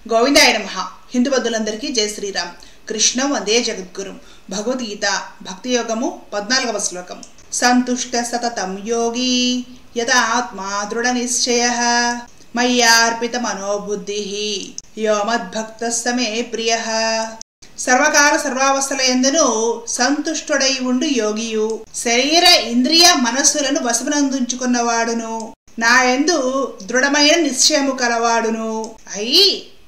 గోవిందాయ నమ హిందూ బంధువులందరికీ జై శ్రీరామ్ కృష్ణం వందే జగద్గురు భగవద్గీత భక్తి యోగము పద్నాలుగవ శ్లోకం సంతుష్ట సతతం యోగి యత ఆత్మా దృఢ నిశ్చయ మయ్యార్పిత మనోబుద్ధి యో మద్భక్త సమే ప్రియ సర్వకాల సర్వావస్థల ఎందును సంతుష్టుడై ఉండు యోగియు శరీర ఇంద్రియ మనస్సులను వశమునందుంచుకున్నవాడును నా యందు దృఢమైన నిశ్చయము కలవాడును అయి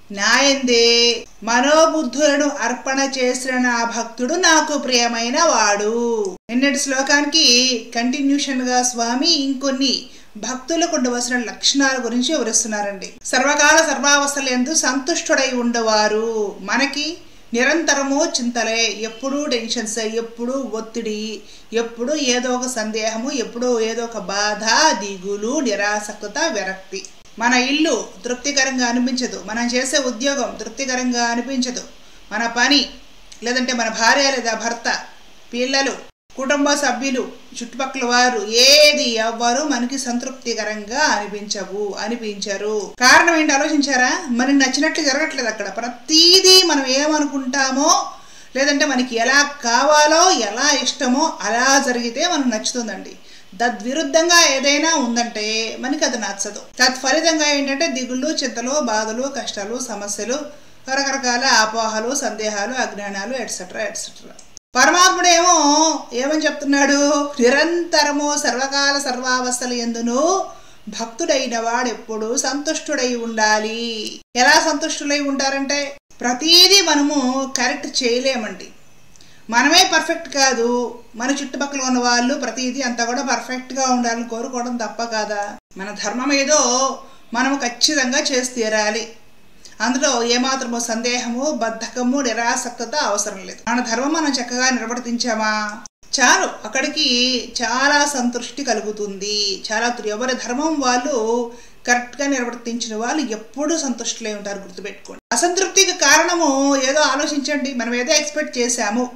నాయందే మనోబుద్ధులను అర్పణ చేసిన నా భక్తుడు నాకు ప్రియమైన వాడు నిన్నటి శ్లోకానికి కంటిన్యూషన్ గా స్వామి ఇంకొన్ని భక్తులకు ఉండవలసిన లక్షణాల గురించి వివరిస్తున్నారండి సర్వకాల సర్వావస్థల ఎందు సంతుష్టుడై ఉండవారు మనకి నిరంతరము చింతలే ఎప్పుడూ టెన్షన్స్ ఎప్పుడూ ఒత్తిడి ఎప్పుడు ఏదో ఒక సందేహము ఎప్పుడూ ఏదో ఒక బాధ దిగులు నిరాసక్తత విరక్తి మన ఇల్లు తృప్తికరంగా అనిపించదు మనం చేసే ఉద్యోగం తృప్తికరంగా అనిపించదు మన పని లేదంటే మన భార్య లేదా భర్త పిల్లలు కుటుంబ సభ్యులు చుట్టుపక్కల వారు ఏది ఎవ్వరు మనకి సంతృప్తికరంగా అనిపించవు అనిపించరు కారణం ఏంటి ఆలోచించారా మనకి నచ్చినట్లు జరగట్లేదు అక్కడ ప్రతీదీ మనం ఏమనుకుంటామో లేదంటే మనకి ఎలా కావాలో ఎలా ఇష్టమో అలా జరిగితే మనకు నచ్చుతుందండి తద్విరుద్ధంగా ఏదైనా ఉందంటే మనకి అది నచ్చదు తత్ఫలితంగా ఏంటంటే దిగుళ్ళు చింతలు బాధలు కష్టాలు సమస్యలు రకరకాల అపోహలు సందేహాలు అజ్ఞానాలు ఎట్సెట్రా ఎట్సెట్రా పరమాత్ముడేమో ఏమని చెప్తున్నాడు నిరంతరము సర్వకాల సర్వావస్థలు ఎందును భక్తుడైన వాడెప్పుడు సంతుష్టుడై ఉండాలి ఎలా సంతుష్టులై ఉంటారంటే ప్రతీదీ మనము కరెక్ట్ చేయలేమండి మనమే పర్ఫెక్ట్ కాదు మన చుట్టుపక్కల ఉన్న వాళ్ళు ప్రతిదీ అంతా కూడా పర్ఫెక్ట్గా ఉండాలని కోరుకోవడం తప్ప కాదా మన ధర్మం ఏదో మనము ఖచ్చితంగా చేసి తీరాలి అందులో ఏమాత్రమో సందేహము బద్ధకము నిరాసక్తత అవసరం లేదు మన ధర్మం మనం చక్కగా నిర్వర్తించామా చాలు అక్కడికి చాలా సంతృష్టి కలుగుతుంది చాలా ఎవరి ధర్మం వాళ్ళు కరెక్ట్గా నిర్వర్తించిన వాళ్ళు ఎప్పుడూ సంతుష్టులై ఉంటారు గుర్తుపెట్టుకోండి అసంతృప్తికి కారణము ఏదో ఆలోచించండి మనం ఏదో ఎక్స్పెక్ట్ చేశాము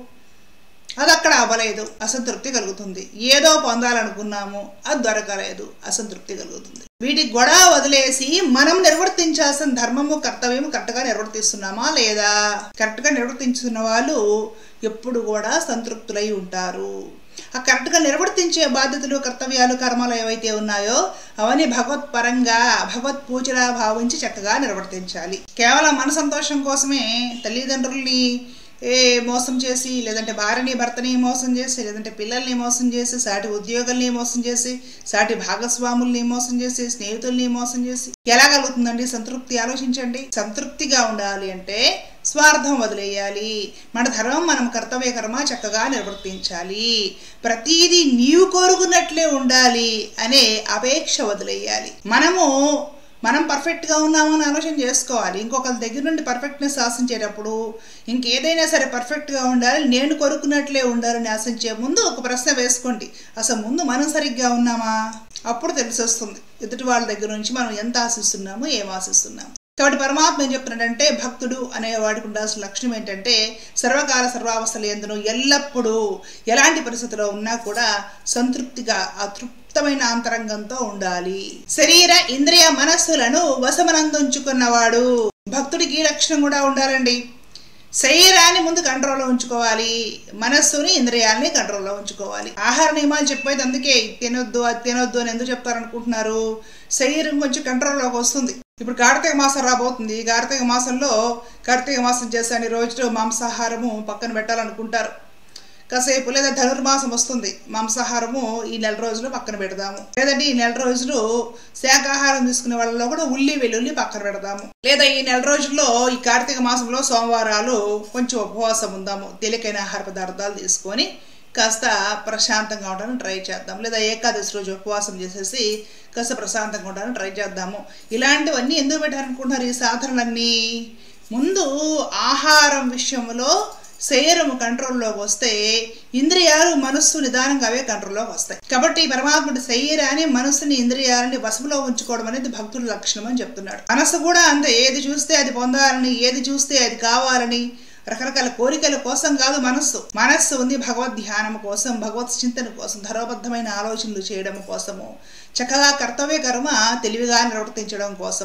అది అక్కడ అవ్వలేదు అసంతృప్తి కలుగుతుంది ఏదో పొందాలనుకున్నాము అది దొరకలేదు అసంతృప్తి కలుగుతుంది వీటికి గొడవ వదిలేసి మనం నిర్వర్తించాల్సిన ధర్మము కర్తవ్యము కరెక్ట్గా నిర్వర్తిస్తున్నామా లేదా కరెక్ట్గా నిర్వర్తించుతున్న వాళ్ళు ఎప్పుడు కూడా సంతృప్తులై ఉంటారు ఆ కరెక్ట్గా నిర్వర్తించే బాధ్యతలు కర్తవ్యాలు కర్మలు ఏవైతే ఉన్నాయో అవన్నీ భగవత్పరంగా భగవత్ పూజలా భావించి చక్కగా నిర్వర్తించాలి కేవలం మన సంతోషం కోసమే తల్లిదండ్రుల్ని ఏ మోసం చేసి లేదంటే భార్యని భర్తని మోసం చేసి లేదంటే పిల్లల్ని మోసం చేసి సాటి ఉద్యోగుల్ని మోసం చేసి సాటి భాగస్వాముల్ని మోసం చేసి స్నేహితుల్ని మోసం చేసి ఎలా కలుగుతుందండి సంతృప్తి ఆలోచించండి సంతృప్తిగా ఉండాలి అంటే స్వార్థం వదిలేయాలి మన ధర్మం మనం కర్తవ్య కర్మ చక్కగా నిర్వర్తించాలి ప్రతీదీ నీవు కోరుకున్నట్లే ఉండాలి అనే అపేక్ష వదిలేయాలి మనము మనం పర్ఫెక్ట్గా ఉన్నామని ఆలోచన చేసుకోవాలి ఇంకొకరి దగ్గర నుండి పర్ఫెక్ట్నెస్ ఆశించేటప్పుడు ఇంకేదైనా సరే పర్ఫెక్ట్గా ఉండాలి నేను కొరుకున్నట్లే ఉండాలని ఆశించే ముందు ఒక ప్రశ్న వేసుకోండి అసలు ముందు మనం సరిగ్గా ఉన్నామా అప్పుడు తెలిసి వస్తుంది ఎదుటి వాళ్ళ దగ్గర నుంచి మనం ఎంత ఆశిస్తున్నాము ఏం ఆశిస్తున్నాము కాబట్టి పరమాత్మ ఏం చెప్తున్నాడంటే భక్తుడు అనే వాడికి ఉండాల్సిన లక్షణం ఏంటంటే సర్వకాల సర్వావస్థలు ఎందును ఎల్లప్పుడూ ఎలాంటి పరిస్థితిలో ఉన్నా కూడా సంతృప్తిగా అతృప్తమైన అంతరంగంతో ఉండాలి శరీర ఇంద్రియ మనస్సులను వశమనందుంచుకున్నవాడు భక్తుడికి ఈ లక్షణం కూడా ఉండాలండి శరీరాన్ని ముందు కంట్రోల్లో ఉంచుకోవాలి మనస్సుని ఇంద్రియాలని కంట్రోల్లో ఉంచుకోవాలి ఆహార నియమాలు చెప్పేది అందుకే తినొద్దు అది తినొద్దు అని ఎందుకు చెప్తారనుకుంటున్నారు శరీరం కొంచెం కంట్రోల్లోకి వస్తుంది ఇప్పుడు కార్తీక మాసం రాబోతుంది కార్తీక మాసంలో కార్తీక మాసం చేసే రోజులు మాంసాహారము పక్కన పెట్టాలనుకుంటారు కాసేపు లేదా ధనుర్మాసం వస్తుంది మాంసాహారము ఈ నెల రోజులు పక్కన పెడదాము లేదంటే ఈ నెల రోజులు శాకాహారం తీసుకునే వాళ్ళలో కూడా ఉల్లి వెల్లుల్లి పక్కన పెడదాము లేదా ఈ నెల రోజుల్లో ఈ కార్తీక మాసంలో సోమవారాలు కొంచెం ఉపవాసం ఉందాము తేలికైన ఆహార పదార్థాలు తీసుకొని కాస్త ప్రశాంతంగా ఉండడానికి ట్రై చేద్దాం లేదా ఏకాదశి రోజు ఉపవాసం చేసేసి కాస్త ప్రశాంతంగా ఉండడానికి ట్రై చేద్దాము ఇలాంటివన్నీ ఎందుకు పెట్టారనుకుంటున్నారు ఈ సాధనలన్నీ ముందు ఆహారం విషయంలో శరీరం కంట్రోల్లోకి వస్తే ఇంద్రియాలు మనస్సు నిదానంగా అవే కంట్రోల్లోకి వస్తాయి కాబట్టి పరమాత్ముడి శరీరాన్ని మనస్సుని ఇంద్రియాలని వశములో ఉంచుకోవడం అనేది భక్తుల లక్షణం అని చెప్తున్నాడు మనస్సు కూడా అంతే ఏది చూస్తే అది పొందాలని ఏది చూస్తే అది కావాలని రకరకాల కోరికల కోసం కాదు మనస్సు మనస్సు ఉంది భగవద్ ధ్యానం కోసం భగవత్ చింతన కోసం ధరోబద్ధమైన ఆలోచనలు చేయడం కోసము చక్కగా కర్తవ్య కర్మ తెలివిగా నిర్వర్తించడం కోసము అలా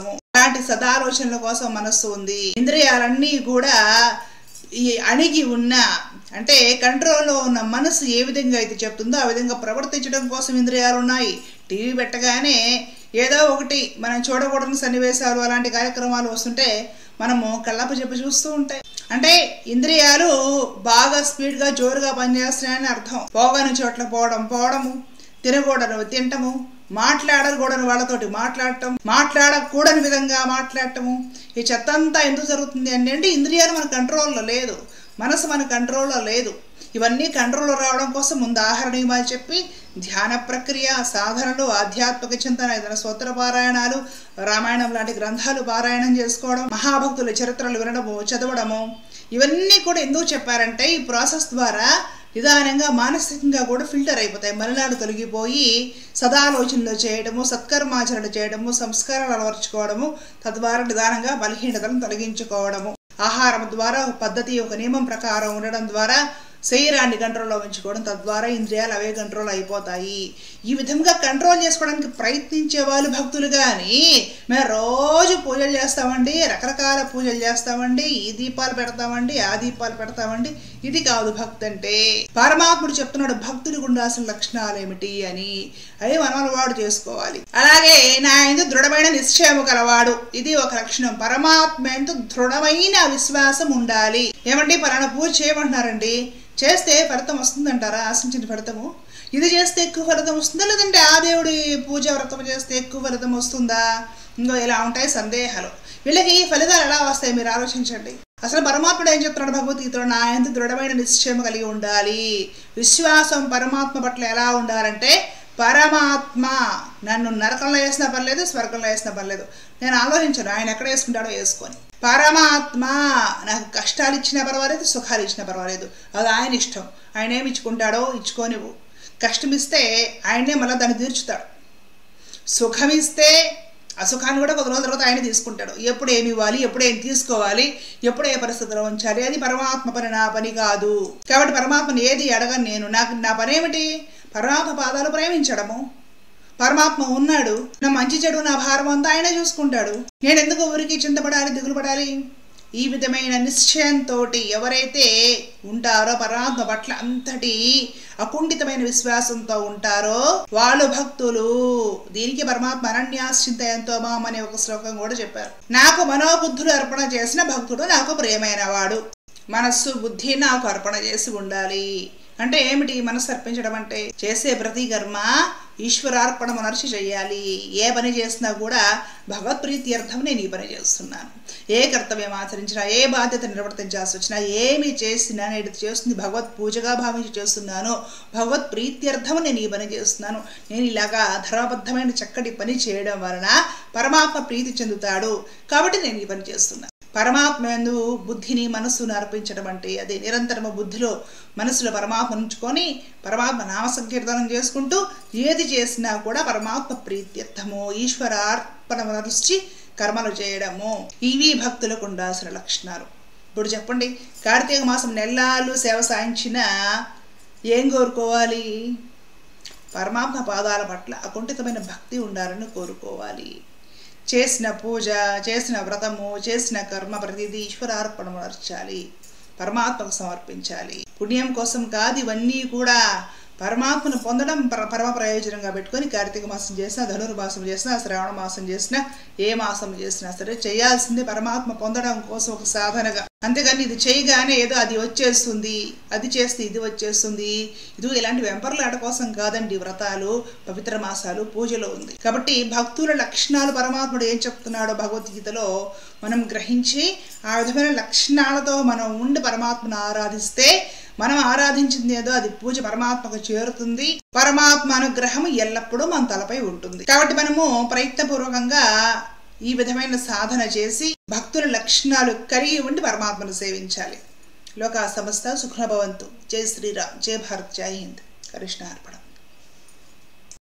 ఇలాంటి సదాలోచనల కోసం మనస్సు ఉంది ఇంద్రియాలన్నీ కూడా ఈ అణిగి ఉన్న అంటే కంట్రోల్లో ఉన్న మనసు ఏ విధంగా అయితే చెప్తుందో ఆ విధంగా ప్రవర్తించడం కోసం ఇంద్రియాలు ఉన్నాయి టీవీ పెట్టగానే ఏదో ఒకటి మనం చూడకూడని సన్నివేశాలు అలాంటి కార్యక్రమాలు వస్తుంటే మనము కళ్ళప్ప చెప్పి చూస్తూ ఉంటాయి అంటే ఇంద్రియాలు బాగా స్పీడ్గా జోరుగా పనిచేస్తున్నాయని అర్థం పోగని చోట్ల పోవడం పోవడము తినకూడదు తినటము మాట్లాడకూడని వాళ్ళతోటి మాట్లాడటం మాట్లాడకూడని విధంగా మాట్లాడటము ఈ చెత్త అంతా ఎందుకు జరుగుతుంది అని అంటే ఇంద్రియాలు మన కంట్రోల్లో లేదు మనసు మన కంట్రోల్లో లేదు ఇవన్నీ కంట్రోల్లో రావడం కోసం ముందు ఆహార నియమాలు చెప్పి ధ్యాన ప్రక్రియ సాధనలు ఆధ్యాత్మిక చింతన ఏదైనా స్తోత్ర పారాయణాలు రామాయణం లాంటి గ్రంథాలు పారాయణం చేసుకోవడం మహాభక్తుల చరిత్రలు వినడము చదవడము ఇవన్నీ కూడా ఎందుకు చెప్పారంటే ఈ ప్రాసెస్ ద్వారా నిదానంగా మానసికంగా కూడా ఫిల్టర్ అయిపోతాయి మలినాడు తొలగిపోయి సదాలోచనలు చేయడము సత్కర్మాచరణ చేయడము సంస్కారాలు అలవర్చుకోవడము తద్వారా నిదానంగా బలహీనతలను తొలగించుకోవడము ఆహారం ద్వారా ఒక పద్ధతి ఒక నియమం ప్రకారం ఉండడం ద్వారా శరీరాన్ని కంట్రోల్లో ఉంచుకోవడం తద్వారా ఇంద్రియాలు అవే కంట్రోల్ అయిపోతాయి ఈ విధంగా కంట్రోల్ చేసుకోవడానికి ప్రయత్నించే వాళ్ళు భక్తులు కానీ మేము రోజు పూజలు చేస్తామండి రకరకాల పూజలు చేస్తామండి ఈ దీపాలు పెడతామండి ఆ దీపాలు పెడతామండి ఇది కాదు భక్తి అంటే పరమాత్ముడు చెప్తున్నాడు భక్తుడికి ఉండాల్సిన లక్షణాలు ఏమిటి అని అవి మనం వాడు చేసుకోవాలి అలాగే నా ఎందు దృఢమైన నిశ్చయము కలవాడు ఇది ఒక లక్షణం పరమాత్మ ఎందు దృఢమైన విశ్వాసం ఉండాలి ఏమండి పలానా పూజ చేయమంటున్నారండి చేస్తే ఫలితం వస్తుందంటారా ఆశించిన ఫలితము ఇది చేస్తే ఎక్కువ ఫలితం వస్తుందా లేదంటే ఆ దేవుడి పూజ వ్రతం చేస్తే ఎక్కువ ఫలితం వస్తుందా ఇంకో ఇలా ఉంటాయి సందేహాలు వీళ్ళకి ఫలితాలు ఎలా వస్తాయి మీరు ఆలోచించండి అసలు పరమాత్ముడు ఏం చెప్తున్నాడు భగవద్గీతలో నా ఎంత దృఢమైన నిశ్చయం కలిగి ఉండాలి విశ్వాసం పరమాత్మ పట్ల ఎలా ఉండాలంటే పరమాత్మ నన్ను నరకంలో వేసినా పర్లేదు స్వర్గంలో వేసినా పర్లేదు నేను ఆలోచించను ఆయన ఎక్కడ వేసుకుంటాడో వేసుకొని పరమాత్మ నాకు కష్టాలు ఇచ్చినా పర్వాలేదు సుఖాలు ఇచ్చినా పర్వాలేదు అది ఆయన ఇష్టం ఆయన ఏమి ఇచ్చుకుంటాడో ఇచ్చుకోనివ్వు కష్టం ఇస్తే ఆయనే మళ్ళీ దాన్ని తీర్చుతాడు సుఖం ఇస్తే ఆ సుఖాన్ని కూడా కొద్ది రోజుల తర్వాత ఆయన తీసుకుంటాడు ఎప్పుడు ఏమి ఇవ్వాలి ఎప్పుడు ఏం తీసుకోవాలి ఎప్పుడు ఏ పరిస్థితిలో ఉంచాలి అది పరమాత్మ పని నా పని కాదు కాబట్టి పరమాత్మని ఏది అడగను నేను నాకు నా పని ఏమిటి పరమాత్మ పాదాలు ప్రేమించడము పరమాత్మ ఉన్నాడు నా మంచి చెడు నా భారం అంతా ఆయనే చూసుకుంటాడు నేను ఎందుకు ఊరికి చింతపడాలి దిగులు పడాలి ఈ విధమైన నిశ్చయంతో ఎవరైతే ఉంటారో పరమాత్మ పట్ల అంతటి అకుంఠితమైన విశ్వాసంతో ఉంటారో వాళ్ళు భక్తులు దీనికి పరమాత్మ అనన్యాశ్చింతయంతో మాం అనే ఒక శ్లోకం కూడా చెప్పారు నాకు మనోబుద్ధులు అర్పణ చేసిన భక్తుడు నాకు ప్రియమైన వాడు మనస్సు బుద్ధి నాకు అర్పణ చేసి ఉండాలి అంటే ఏమిటి మనసు అర్పించడం అంటే చేసే ప్రతి కర్మ ఈశ్వరార్పణ మనర్చి చేయాలి ఏ పని చేసినా కూడా భగవత్ప్రీత్యర్థం నేను ఈ పని చేస్తున్నాను ఏ కర్తవ్యం ఆచరించినా ఏ బాధ్యత నిర్వర్తించాల్సి వచ్చినా ఏమి చేసినా నేను ఇది చేస్తుంది భగవత్ పూజగా భావించి చేస్తున్నాను భగవత్ ప్రీత్యర్థం నేను ఈ పని చేస్తున్నాను నేను ఇలాగా ధర్మబద్ధమైన చక్కటి పని చేయడం వలన పరమాత్మ ప్రీతి చెందుతాడు కాబట్టి నేను ఈ పని చేస్తున్నాను పరమాత్మ యందు బుద్ధిని మనస్సును అర్పించడం అంటే అదే నిరంతరము బుద్ధిలో మనసులో పరమాత్మ ఉంచుకొని పరమాత్మ నామ సంకీర్తనం చేసుకుంటూ ఏది చేసినా కూడా పరమాత్మ ప్రీత్యర్థము ఈశ్వరార్పణ మనర్చి కర్మలు చేయడము ఇవి భక్తులకు ఉండాల్సిన లక్షణాలు ఇప్పుడు చెప్పండి కార్తీక మాసం నెల్లాళ్ళు సేవ సాయించిన ఏం కోరుకోవాలి పరమాత్మ పాదాల పట్ల అకుంఠితమైన భక్తి ఉండాలని కోరుకోవాలి చేసిన పూజ చేసిన వ్రతము చేసిన కర్మ ప్రతిదీ ఈశ్వరార్పణ నర్చాలి పరమాత్మకు సమర్పించాలి పుణ్యం కోసం కాదు ఇవన్నీ కూడా పరమాత్మను పొందడం పర పరమ ప్రయోజనంగా పెట్టుకొని కార్తీక మాసం చేసినా ధనుర్మాసం చేసినా శ్రావణ మాసం చేసినా ఏ మాసం చేసినా సరే చేయాల్సింది పరమాత్మ పొందడం కోసం ఒక సాధనగా అంతేగాని ఇది చేయగానే ఏదో అది వచ్చేస్తుంది అది చేస్తే ఇది వచ్చేస్తుంది ఇది ఇలాంటి వెంపర్లాట కోసం కాదండి వ్రతాలు పవిత్ర మాసాలు పూజలో ఉంది కాబట్టి భక్తుల లక్షణాలు పరమాత్ముడు ఏం చెప్తున్నాడో భగవద్గీతలో మనం గ్రహించి ఆ విధమైన లక్షణాలతో మనం ఉండి పరమాత్మను ఆరాధిస్తే మనం ఆరాధించింది ఏదో అది పూజ పరమాత్మకు చేరుతుంది పరమాత్మ అనుగ్రహం ఎల్లప్పుడూ మన తలపై ఉంటుంది కాబట్టి మనము ప్రయత్నపూర్వకంగా ఈ విధమైన సాధన చేసి భక్తుల లక్షణాలు కలిగి ఉండి పరమాత్మను సేవించాలి లోకా సంస్థ సుఖభవంతు జై శ్రీరామ్ జై భారత్ జై హింద్ కృష్ణ అర్పణ